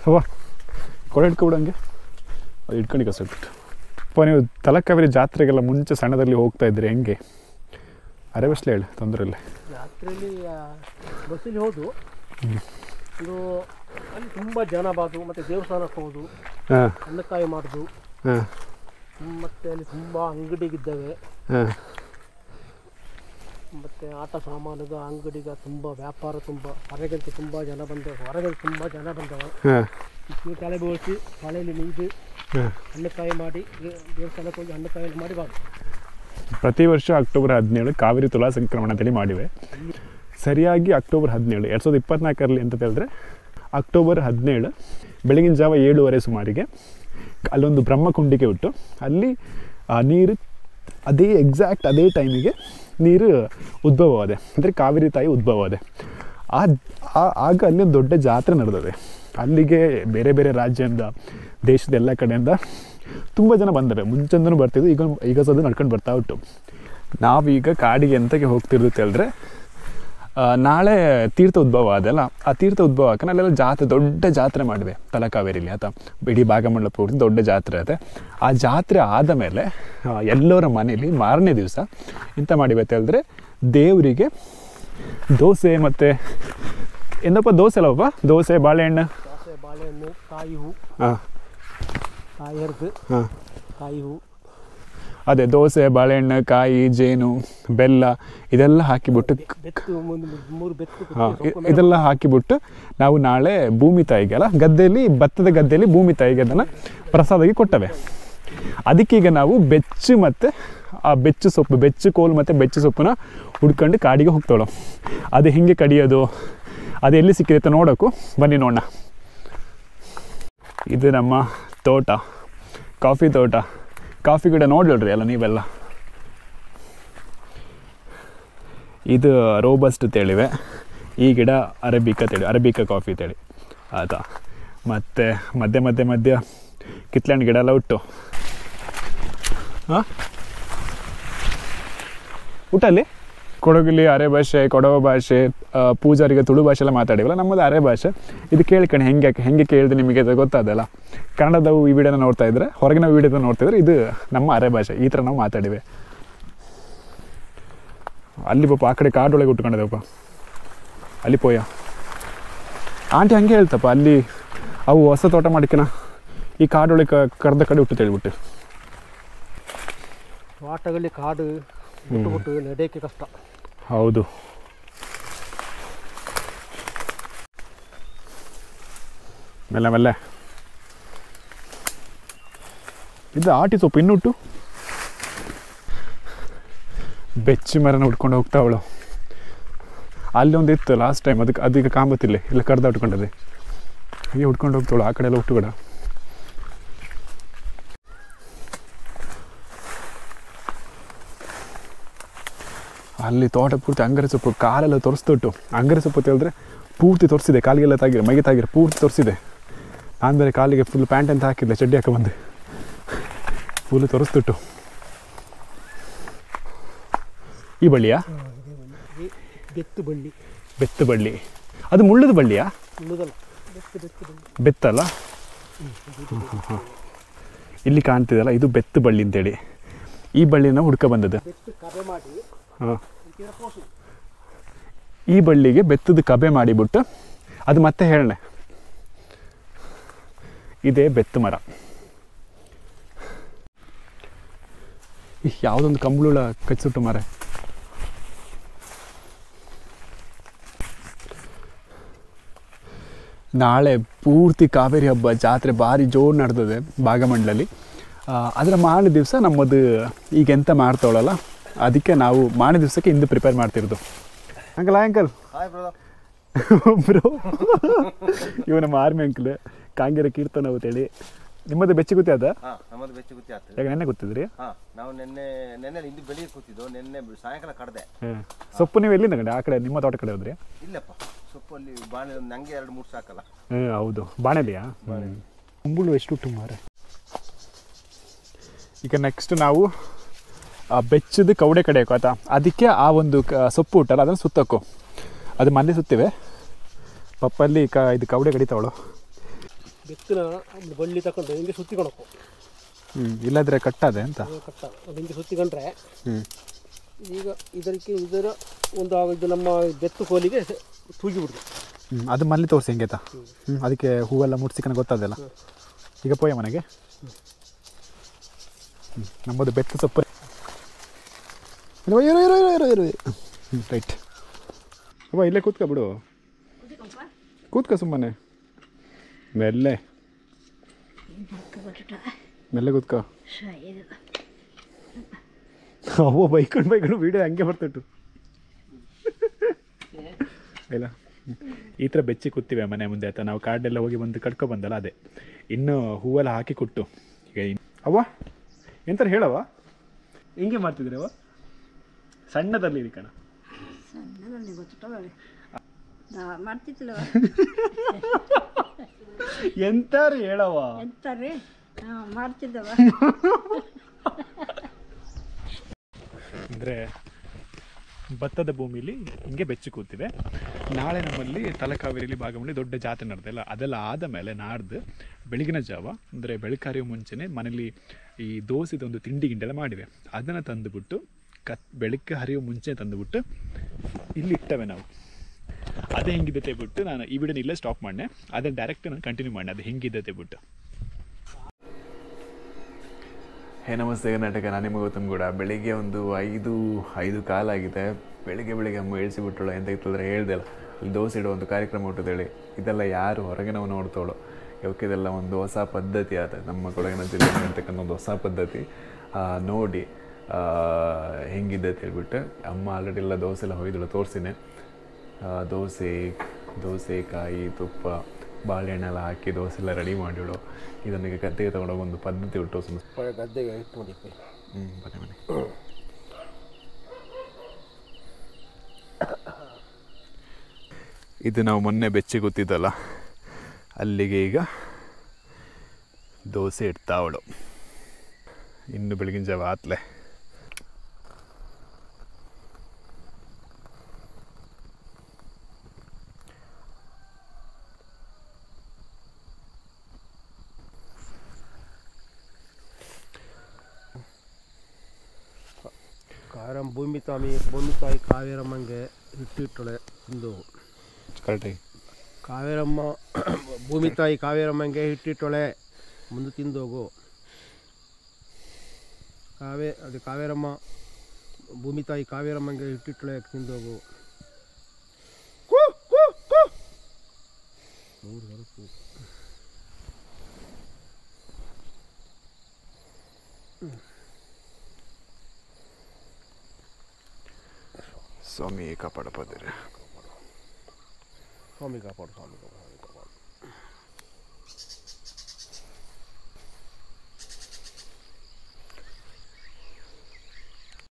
ಅವ್ವ ಕೊಡೆ ಹಿಡ್ಕೊಬಿಡು ಹಂಗೆ ಅದು ಇಟ್ಕೊಂಡು ಕಸಿಟ್ಬಿಟ್ಟು ಅಪ್ಪ ನೀವು ತಲಕಾವೇರಿ ಜಾತ್ರೆಗೆಲ್ಲ ಮುಂಚೆ ಸಣ್ಣದಲ್ಲಿ ಹೋಗ್ತಾ ಇದ್ರಿ ಹೆಂಗೆ ಅರೆ ಬಸ್ಲೆ ಹೇಳಿ ತೊಂದರೆ ಇಲ್ಲ ರಾತ್ರಿಯಲ್ಲಿ ಬಸ್ಸಲ್ಲಿ ಹೋದು ಇದು ಅಲ್ಲಿ ತುಂಬ ಜನ ಬಾದು ಮತ್ತು ದೇವಸ್ಥಾನಕ್ಕೆ ಹೋದು ಹಾಂ ಅನ್ನಕಾಯಿ ಮಾಡೋದು ಹಾಂ ಮತ್ತು ಅಲ್ಲಿ ತುಂಬ ಅಂಗಡಿಗಿದ್ದಾವೆ ಹಾಂ ಮತ್ತು ಆಟ ಸಾಮಾನುಗ ಅಂಗಡಿಗ ತುಂಬ ವ್ಯಾಪಾರ ತುಂಬ ಹೊರಗಂತೂ ತುಂಬ ಜನ ಬಂದವೆ ಹೊರಗಂತೂ ತುಂಬ ಜನ ಬಂದವೆ ಹಾಂ ನೀವು ತಲೆ ಬೋಳಿಸಿ ಹೊಳೆಯಲ್ಲಿ ನೀದು ಹಾಂ ಹಣ್ಣುಕಾಯಿ ಮಾಡಿ ದೇ- ದೇವಸ್ಥಾನಕ್ಕೆ ಹೋಗಿ ಹಣ್ಣುಕಾಯಿ ಮಾಡಿ ಬಾದು ಪ್ರತಿ ವರ್ಷ ಅಕ್ಟೋಬರ್ ಹದಿನೇಳು ಕಾವೇರಿ ತುಲಾ ಸಂಕ್ರಮಣ ಅಂತೇಳಿ ಮಾಡಿವೆ ಸರಿಯಾಗಿ ಅಕ್ಟೋಬರ್ ಹದಿನೇಳು ಎರಡು ಸಾವಿರದ ಇಪ್ಪತ್ನಾಲ್ಕರಲ್ಲಿ ಅಂತ ಹೇಳಿದ್ರೆ ಅಕ್ಟೋಬರ್ ಹದಿನೇಳು ಬೆಳಗಿನ ಜಾವ ಏಳುವರೆ ಸುಮಾರಿಗೆ ಅಲ್ಲೊಂದು ಬ್ರಹ್ಮಕುಂಡಿಗೆ ಉಂಟು ಅಲ್ಲಿ ಆ ನೀರು ಅದೇ ಎಕ್ಸಾಕ್ಟ್ ಅದೇ ಟೈಮಿಗೆ ನೀರು ಉದ್ಭವವಾದೆ ಅಂದರೆ ಕಾವೇರಿ ತಾಯಿ ಉದ್ಭವವಾದೆ ಆ ಆ- ಆಗ ಅಲ್ಲಿ ಒಂದು ದೊಡ್ಡ ಜಾತ್ರೆ ನಡೆದಿದೆ ಅಲ್ಲಿಗೆ ಬೇರೆ ಬೇರೆ ರಾಜ್ಯದಿಂದ ದೇಶದ ಎಲ್ಲ ಕಡೆಯಿಂದ ತುಂಬ ಜನ ಬಂದವೆ ಮುಂಚೆಂದನೂ ಬರ್ತಿದ್ದು ಈಗ ಈಗ ಸಹ ನಡ್ಕೊಂಡು ಬರ್ತಾ ಉಂಟು ನಾವೀಗ ಕಾಡಿಗೆ ಎಂತಕ್ಕೆ ಹೋಗ್ತಿರೋದು ಅಂತ ಹೇಳಿದ್ರೆ ಆ, ನಾಳೆ ತೀರ್ಥ ಉದ್ಭವ ಅದಲ್ಲ ಆ ತೀರ್ಥ ಉದ್ಭವ ಹಾಕಿ ಅಲ್ಲೆಲ್ಲ ಜಾತ್ರೆ ದೊಡ್ಡ ಜಾತ್ರೆ ಮಾಡಿವೆ ತಲಕಾವೇರಿಲಿ ಆತ ಇಡೀ ಭಾಗಮಂಡಲ ಪೂರ್ತಿ ದೊಡ್ಡ ಜಾತ್ರೆ ಅದೇ ಆ ಜಾತ್ರೆ ಆದ ಮೇಲೆ ಆ, ಎಲ್ಲರ ಮನೇಲಿ ಮಾರನೇ ದಿವಸ ಎಂತ ಮಾಡಿವೆ ಅಂತ ಹೇಳಿದ್ರೆ ದೇವರಿಗೆ ದೋಸೆ ಮತ್ತು ಏನಪ್ಪ ದೋಸೆ ಅಲ್ಲಪ್ಪ ದೋಸೆ ಬಾಳೆಹಣ್ಣು ದೋಸೆ ಬಾಳೆಹಣ್ಣು ಕಾಯಿ ಹೂ ಹಾಂ ಕಾಯಿ ಹರಿದು ಹಾಂ ಕಾಯಿ ಹೂ ಅದೇ ದೋಸೆ ಬಾಳೆಹಣ್ಣು ಕಾಯಿ ಜೇನು ಬೆಲ್ಲ ಇದೆಲ್ಲ ಹಾಕಿಬಿಟ್ಟು ಬೆತ್ತು ಒಂದು ಮೂರು ಬೆತ್ತು ಕುಟ್ಟಿ ಹಾಂ ಸೊಪ್ಪು ಮೇಲೆ ಇದೆಲ್ಲ ಹಾಕಿಬಿಟ್ಟು ನಾವು ನಾಳೆ ಭೂಮಿ ತಾಯಿಗೆ ಅಲ್ಲ ಗದ್ದೆಯಲ್ಲಿ ಭತ್ತದ ಗದ್ದೆಯಲ್ಲಿ ಭೂಮಿ ತಾಯಿಗೆ ಅದನ್ನು ಪ್ರಸಾದಕ್ಕೆ ಕೊಟ್ಟವೆ ಅದಕ್ಕೀಗ ನಾವು ಬೆಚ್ಚು ಮತ್ತು ಆ ಬೆಚ್ಚು ಸೊಪ್ಪು ಬೆಚ್ಚು ಕೋಲು ಮತ್ತು ಬೆಚ್ಚು ಸೊಪ್ಪನ್ನ ಹುಡ್ಕೊಂಡು ಕಾಡಿಗೆ ಹೋಗ್ತಾಳು ಅದು ಹೆಂಗೆ ಕಡಿಯೋದು ಅದು ಎಲ್ಲಿ ಸಿಕ್ಕಿದೆ ಅಂತ ನೋಡೋಕ್ಕೂ ಬನ್ನಿ ನೋಡೋಣ ಇದು ನಮ್ಮ ತೋಟ ಕಾಫಿ ತೋಟ ಕಾಫಿ ಗಿಡ ನೋಡ್ರಿ ಅಲ್ಲ ನೀವೆಲ್ಲ ಇದು ರೋಬಸ್ಟ್ ತೇಳಿವೆ ಈ ಗಿಡ ಅರಬಿಕಾ ತೇಳಿ ಅರಬಿಕಾ ಕಾಫಿ ತೇಳಿ ಆತ ಮತ್ತು ಮಧ್ಯೆ ಮಧ್ಯೆ ಮಧ್ಯ ಕಿತ್ಲೆಹಣ್ಣು ಗಿಡ ಎಲ್ಲ ಉಂಟು ಹಾಂ ಊಟ ಅಲ್ಲಿ ಕೊಡಗಲ್ಲಿ ಅರೆ ಭಾಷೆ ಕೊಡವ ಭಾಷೆ ಆ, ಪೂಜಾರಿಗೆ ತುಳು ಭಾಷೆ ಎಲ್ಲ ಮಾತಾಡಿವಲ್ಲ ನಮ್ಮದು ಅರೆ ಭಾಷೆ ಇದು ಕೇಳ್ಕಣಿ ಹೆಂಗೆ ಹೆಂಗೆ ಕೇಳಿದೆ ನಿಮಗೆ ಅದು ಗೊತ್ತಾದಲ್ಲ ಕನ್ನಡದವು ಈ ವಿಡಿಯೋನ ನೋಡ್ತಾ ಇದ್ರೆ ಹೊರಗಿನ ವಿಡಿಯೋನ ನೋಡ್ತಾ ಇದ್ರೆ ಇದು ನಮ್ಮ ಅರೆ ಭಾಷೆ ಈ ಥರ ನಾವು ಮಾತಾಡಿವೆ ಅಲ್ಲಿ ಪಾಪ ಆ ಕಡೆ ಕಾಡೊಳಗೆ ಉಟ್ಕೊಂಡಿದ್ದೆವಪ್ಪ ಅಲ್ಲಿ ಪೋಯ ಆಂಟಿ ಹಂಗೆ ಹೇಳ್ತಪ್ಪ ಅಲ್ಲಿ ಅವು ಹೊಸ ತೋಟ ಮಾಡಿಕನ ಈ ಕಾಡೊಳಗೆ ಕ- ಕರ್ದ ಕಡೆ ಹುಟ್ಟು ಹೇಳ್ಬಿಟ್ಟು ತೋಟಗಳಲ್ಲಿ ಕಾಡು ಬಿಟ್ಟು ಬಿಟ್ಟು ನಡೆಯೋಕ್ಕೆ ಕಷ್ಟ ಹೌದು ಮೆಲ್ಲ ಮೆಲ್ಲ ಇದು ಆಟಿ ಸೊಪ್ಪು ಇನ್ನುಟ್ಟು ಬೆಚ್ಚಿ ಮರನ ಉಟ್ಕೊಂಡು ಹೋಗ್ತಾ ಅವಳು ಅಲ್ಲಿ ಒಂದು ಇತ್ತು ಲಾಸ್ಟ್ ಟೈಮ್ ಅದಕ್ಕೆ ಅದೀಗ ಕಾಂಬತ್ತಿಲ್ಲ ಇಲ್ಲ ಕಡ್ದ ಉಟ್ಕೊಂಡದೆ ಹೀಗೆ ಉಟ್ಕೊಂಡು ಹೋಗ್ತಾವಳು ಆ ಕಡೆ ಎಲ್ಲ ಹುಟ್ಟುಗಡ ಅಲ್ಲಿ ತೋಟ ಪೂರ್ತಿ ಅಂಗರೆ ಸೊಪ್ಪು ಕಾಲೆಲ್ಲ ತೋರಿಸ್ತಿಟ್ಟು ಅಂಗರೆ ಸೊಪ್ಪು ಅಂತ ಹೇಳಿದ್ರೆ ಪೂರ್ತಿ ತೋರಿಸಿದೆ ಕಾಲಿಗೆಲ್ಲ ತಾಗಿರ ಮೈಗೆ ತಾಗಿರ ಪೂರ್ತಿ ತೋರಿಸಿದೆ ನಾನು ಬೇರೆ ಕಾಲಿಗೆ ಫುಲ್ ಪ್ಯಾಂಟ್ ಅಂತ ಹಾಕಿದ್ದೆ ಚಡ್ಡಿ ಹಾಕಿ ಬಂದೆ ಫುಲ್ ತೋರಿಸ್ತಿಟ್ಟು ಈ ಬಳ್ಳಿಯಾ ಈ ಬೆತ್ತು ಬಳ್ಳಿ ಬೆತ್ತು ಬಳ್ಳಿ ಅದು ಮುಳ್ಳದ ಬಳ್ಳಿಯಾ ಉಳಿದಲ್ಲ ಬೆತ್ತು ಬೆತ್ತು ಬಳ್ಳಿ ಬೆತ್ತಲ್ಲ ಇಲ್ಲಿ ಕಾಣ್ತಿದೆಯಲ್ಲ ಇದು ಬೆತ್ತು ಬಳ್ಳಿ ಅಂತೇಳಿ ಈ ಬಳ್ಳಿನ ಹುಡ್ಕ ಬಂದದ್ದು ಬೆತ್ತು ಕಬೆ ಮಾಡಿ ಹಾಂ ಇದಕ್ಕೆ ಕೋಸು ಈ ಬಳ್ಳಿಗೆ ಬೆತ್ತದ ಕಬೆ ಮಾಡಿಬಿಟ್ಟು ಅದು ಮತ್ತೆ ಹೇಳಣೆ ಇದೇ ಬೆತ್ತು ಮರ ಇಹ್, ಯಾವುದೊಂದು ಕಂಬಳುಳ ಕಚ್ಚಿಟ್ಟು ಮರ ನಾಳೆ ಪೂರ್ತಿ ಕಾವೇರಿ ಹಬ್ಬ ಜಾತ್ರೆ ಭಾರಿ ಜೋರು ನಡೆದಿದೆ ಭಾಗಮಂಡಲಲ್ಲಿ ಆ, ಅದರ ಮಾರನೇ ದಿವಸ ನಮ್ಮದು ಈಗ ಎಂತ ಮಾಡ್ತಾವಳಲ್ಲ ಅದಕ್ಕೆ ನಾವು ಮಾರನೇ ದಿವಸಕ್ಕೆ ಇಂದು ಪ್ರಿಪೇರ್ ಮಾಡ್ತಿರೋದು uncle uncle hi brother bro ಇವ ನಮ್ಮ ಆರ್ಮಿ ಅಂಕಲ್ ಕಾಂಗೆರೆ ಕೀರ್ತನ ಅಂತೇಳಿ ನಿಮ್ಮದು ಬೆಚ್ಚಿ ಗೊತ್ತಿ ಅದ ಹಾ ನಮ್ಮದು ಬೆಚ್ಚ ಗುತ್ತಿ ಆಗ್ತದೆ ಯಾಕೆ ನೆನ್ನೆ ಗೊತ್ತಿದ್ರಿ ಹಾ ನಾವು ನಿನ್ನೆ ನಿನ್ನೆ ಇಂದು ಬೆಳಿಗ್ಗೆ ಕೂತಿದ್ದು ನಿನ್ನೆ ಸಾಯಂಕಾಲ ಕಡ್ದೆ ಹಾಂ ಸೊಪ್ಪು ನೀವು ಎಲ್ಲಿಂದ ಕಡೆ ಆ ಕಡೆ ನಿಮ್ಮ ತೋಟ ಕಡೆ ಹೋದ್ರಿ ಇಲ್ಲಪ್ಪ ಸೊಪ್ಪಲ್ಲಿ ಬಾಳೆ ನಂಗೆ ಎರಡು ಮೂರು ಸಾಕಲ್ಲ ಹ್ಞೂ ಹೌದು ಬಾಣಲಿಯಾ ಕುಂಬಳು ಎಷ್ಟು ಉಂಟು ಮಾರೆ ಈಗ ನೆಕ್ಸ್ಟ್ ನಾವು ಆ ಬೆಚ್ಚದ ಕವಡೆ ಕಡೆ ಆಯ್ತಾ ಅದಕ್ಕೆ ಆ ಒಂದು ಕ ಸೊಪ್ಪು ಉಂಟಲ್ಲ ಅದನ್ನು ಸುತ್ತಕ್ಕೋ ಅದು ಮನೆ ಸುತ್ತಿವೆ ಪಪ್ಪಲ್ಲಿ ಕ ಇದು ಕವಡೆ ಕಡಿತಾವಳು ಬೆಕ್ಕಿನ ಒಂದು ಬಳ್ಳಿ ತಗೊಂಡು ಹಿಂಗೆ ಸುತ್ತಿಕೊಳಕು ಹ್ಞೂ ಇಲ್ಲದ್ರೆ ಕಟ್ಟದೆ ಅಂತ ಅದು ಕಟ್ಟ ಅದು ಹಿಂಗೆ ಸುತ್ತಿಕೊಂಡ್ರೆ ಹ್ಞೂ ಈಗ ಇದಕ್ಕೆ ಇದರ ಒಂದು ಆ- ಇದು ನಮ್ಮ ಬೆತ್ತು ಕೋಲಿಗೆ ತೂಗಿ ಬಿಡುದು ಹ್ಞೂ ಅದು ಮಲ್ಲಿ ತೋರಿಸಿ ಹೆಂಗೆತ ಹ್ಞೂ ಅದಕ್ಕೆ ಹೂವೆಲ್ಲ ಮುಟ್ಸಿಕನ ಗೊತ್ತಾದಲ್ಲ ಈಗ ಪೋಯ ಮನೆಗೆ ಹ್ಞೂ ನಮ್ಮದು ಬೆತ್ತ ಸೊಪ್ಪು ಇರು ಇರು ಇರು ಇರು ಇರು ಹ್ಞೂ ರೈಟ್ ಅಬ್ಬ ಇಲ್ಲೇ ಕೂತ್ಕ ಬಿಡು ಕೂತ್ಕ ಸುಮ್ಮನೆ ಮೆಲ್ಲೆ ಮೆಲ್ಲೆ ಕೂತ್ಕ ಅವ್ವ ಬೈಕೊಂಡು ಬೈಕೊಂಡು ವೀಡಿಯೋ ಹಂಗೆ ಬರ್ತಿಟ್ಟು ಇಲ್ಲ ಈ ಥರ ಬೆಚ್ಚಿ ಕೂತೀವಿ ಮನೆ ಮುಂದೆ ಆಯ್ತಾ ನಾವು ಕಾಡೆಲ್ಲ ಹೋಗಿ ಬಂದು ಕಟ್ಕೊ ಬಂದಲ್ಲ ಅದೇ ಇನ್ನು ಹೂವೆಲ್ಲ ಹಾಕಿ ಕೊಟ್ಟು ಈಗ ಇನ್- ಅವ್ವ ಎಂತಾರೆ ಹೇಳವ್ವ ಹಿಂಗೆ ಮಾಡ್ತಿದ್ದೀರಿ ಅವ್ವ ಸಣ್ಣದಲ್ಲಿ ಇರಿ ಕಣ ಸಣ್ಣದಲ್ಲಿ ಗೊತ್ತುಂಟವಳೆ ನಾ ಮಾಡ್ತಿದ್ಲವ ಎಂತಾರೆ ಹೇಳವ್ವ ಎಂತಾರೆ ಹಾಂ ಮಾಡ್ತಿದ್ದವ ಅಂದರೆ ಭತ್ತದ ಭೂಮಿಲಿ ಹಿಂಗೆ ಬೆಚ್ಚಿ ಕೂತಿವೆ ನಾಳೆ ನಮ್ಮಲ್ಲಿ ತಲಕಾವೇರಿಯಲ್ಲಿ ಭಾಗಮಂಡಿ ದೊಡ್ಡ ಜಾತ್ರೆ ನಡೆದಿಲ್ಲ ಅದೆಲ್ಲ ಆದ ಮೇಲೆ ನಾಡ್ದು ಬೆಳಗಿನ ಜಾವ ಅಂದರೆ ಬೆಳಕಾರಿಯೋ ಮುಂಚೆನೇ ಮನೇಲಿ ಈ ದೋಸೆದ ಒಂದು ತಿಂಡಿ ಗಿಂಡೆಲ್ಲ ಮಾಡಿವೆ ಅದನ್ನು ತಂದುಬಿಟ್ಟು ಕತ್ ಬೆಳಗ್ಗೆ ಹರಿಯೋ ಮುಂಚೆ ತಂದುಬಿಟ್ಟು ಇಲ್ಲಿ ಇಟ್ಟವೆ ನಾವು ಅದೇ ಹೆಂಗಿದ್ದತೆ ಬಿಟ್ಟು ನಾನು ಈ ವಿಡಿಯೋನ ಇಲ್ಲೇ ಸ್ಟಾಪ್ ಮಾಡಿದೆ ಅದೇ ಡೈರೆಕ್ಟ್ ನಾನು ಕಂಟಿನ್ಯೂ ಮಾಡಿ ಅದು ಹೆಂಗಿದ್ದತೆ ಬಿಟ್ಟು ಹೇ ನಮಸ್ತೆ ಕರ್ನಾಟಕ ನಾನು ನಿಮಗೆ ಗೌತಮ್ ಕೂಡ ಬೆಳಿಗ್ಗೆ ಒಂದು ಐದು ಐದು ಕಾಲಾಗಿದೆ ಬೆಳಿಗ್ಗೆ ಬೆಳಿಗ್ಗೆ ಅಮ್ಮ ಇಳಿಸಿಬಿಟ್ಟಳು ಎಂತ ಇತ್ತಂದ್ರೆ ಹೇಳ್ದೆ ಅಲ್ಲ ಇಲ್ಲಿ ದೋಸೆ ಇಡೋ ಒಂದು ಕಾರ್ಯಕ್ರಮ ಹುಟ್ಟಿದೇಳಿ ಇದೆಲ್ಲ ಯಾರು ಹೊರಗೆ ನಾವು ನೋಡ್ತಾಳೋ ಇವಕ್ಕೆ ಇದೆಲ್ಲ ಒಂದು ಹೊಸ ಪದ್ಧತಿ ಆದ ನಮ್ಮ ಕೊಡಗಿನ ಜಿಲ್ಲೆ ಇರ್ತಕ್ಕಂಥ ಒಂದು ಹೊಸ ಪದ್ಧತಿ ಆ, ನೋಡಿ ಆ, ಹೆಂಗಿದೆ ಅಂತ ಹೇಳ್ಬಿಟ್ಟು ಅಮ್ಮ ಆಲ್ರೆಡಿ ಎಲ್ಲ ದೋಸೆ ಎಲ್ಲ ಹೊಯ್ದಳು ತೋರಿಸಿನೇ ದೋಸೆ ದೋಸೆ ಕಾಯಿ ತುಪ್ಪ ಬಾಳೆಹಣ್ಣೆಲ್ಲ ಹಾಕಿ ದೋಸೆ ಎಲ್ಲ ರೆಡಿ ಮಾಡಿಳು ಇದನ್ನೀಗ ಗದ್ದೆಗೆ ತಗೊಂಡೋಗಿ ಒಂದು ಪದ್ಧತಿ ಉಂಟು ಸುಮ್ಮನೆ ಗದ್ದೆಗೆ ಇಟ್ಕೊಂಡಿದ್ದೆ ಹ್ಞೂ ಬನ್ನಿ ಬನ್ನಿ ಇದು ನಾವು ಮೊನ್ನೆ ಬೆಚ್ಚಿ ಕೂತಿದ್ದಲ್ಲ ಅಲ್ಲಿಗೆ ಈಗ ದೋಸೆ ಇಡ್ತಾ ಅವಳು ಇನ್ನು ಬೆಳಗಿನ ಜಾವ ಆತ್ಲೆ ಕಾರಂ ಭೂಮಿ ತಾಮಿ ಭೂಮಿ ತಾಯಿ ಕಾವೇರಮ್ಮಂಗೆ ಹಿಟ್ಟಿಟ್ಟಳೆ ಇಂದು ಕರೆಕ್ಟಾಗಿ ಕಾವೇರಮ್ಮ ಭೂಮಿ ತಾಯಿ ಕಾವೇರಮ್ಮಂಗೆ ಹಿಟ್ಟಿಟ್ಟೊಳೆ ಮುಂದೆ ತಿಂದೋಗು ಕಾವೇ ಅದು ಕಾವೇರಮ್ಮ ಭೂಮಿ ತಾಯಿ ಕಾವೇರಮ್ಮಂಗೆ ಹಿಟ್ಟಿಟ್ಟೊಳೆ ತಿಂದೋಗು ಮೂರು ಹೊರತು ಸ್ವಾಮಿ ಕಾಪಾಡಪ್ಪದಿರಿ ಸ್ವಾಮಿ ಕಾಪಾಡು ಸ್ವಾಮಿ ಕಾಪಾಡು